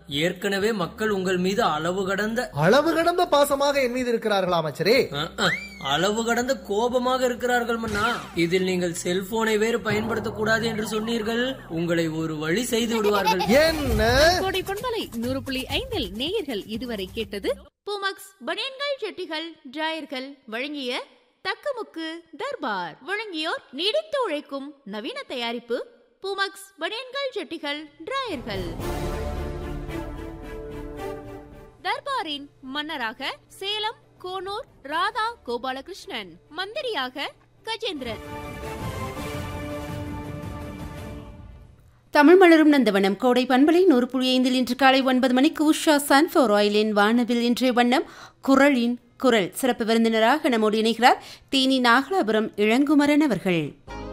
ஏற்கனவே மக்கள் உங்கள் மீது அளவு கடந்த அளவு கடந்த பாசமாக என் மீது இருக்கிறார்களா அமைச்சரே அஹ், அஹ், அளவு கடந்த கோபமாக இருக்கிறார்கள் மன்னா இதில் நீங்கள் செல்போனை வேறு பயன்படுத்தக் கூடாது என்று சொன்னீர்கள் உங்களை ஒரு வழி செய்து விடுவார்கள் என்ன கோடை பொன்மலை நூறு புள்ளி ஐந்தில் நேயர்கள் இதுவரை கேட்டது பூமக்ஸ் பனியன்கள் ஜெட்டிகள் டிராயர்கள் வழங்கிய தக்கமுக்கு தர்பார் வழங்கியோர் நீடித்து உழைக்கும் நவீன தயாரிப்பு பூமக்ஸ் பனியன்கள் ஜெட்டிகள் டிராயர்கள் தர்பாரின் மன்னராக சேலம் கோனூர் ராதா கோபாலகிருஷ்ணன் மந்திரியாக கஜேந்திரன் தமிழ் மலரும் நந்தவனம் கோடை பண்பலை நூறு புள்ளி ஐந்தில் இன்று காலை ஒன்பது மணிக்கு உஷா சன்ஃபோர் ஆயிலின் வானவில் இன்றைய வண்ணம் குரலின் குரல் சிறப்பு விருந்தினராக நம்மோடு இணைகிறார் தேனி நாகலாபுரம் இளங்குமரன் அவர்கள்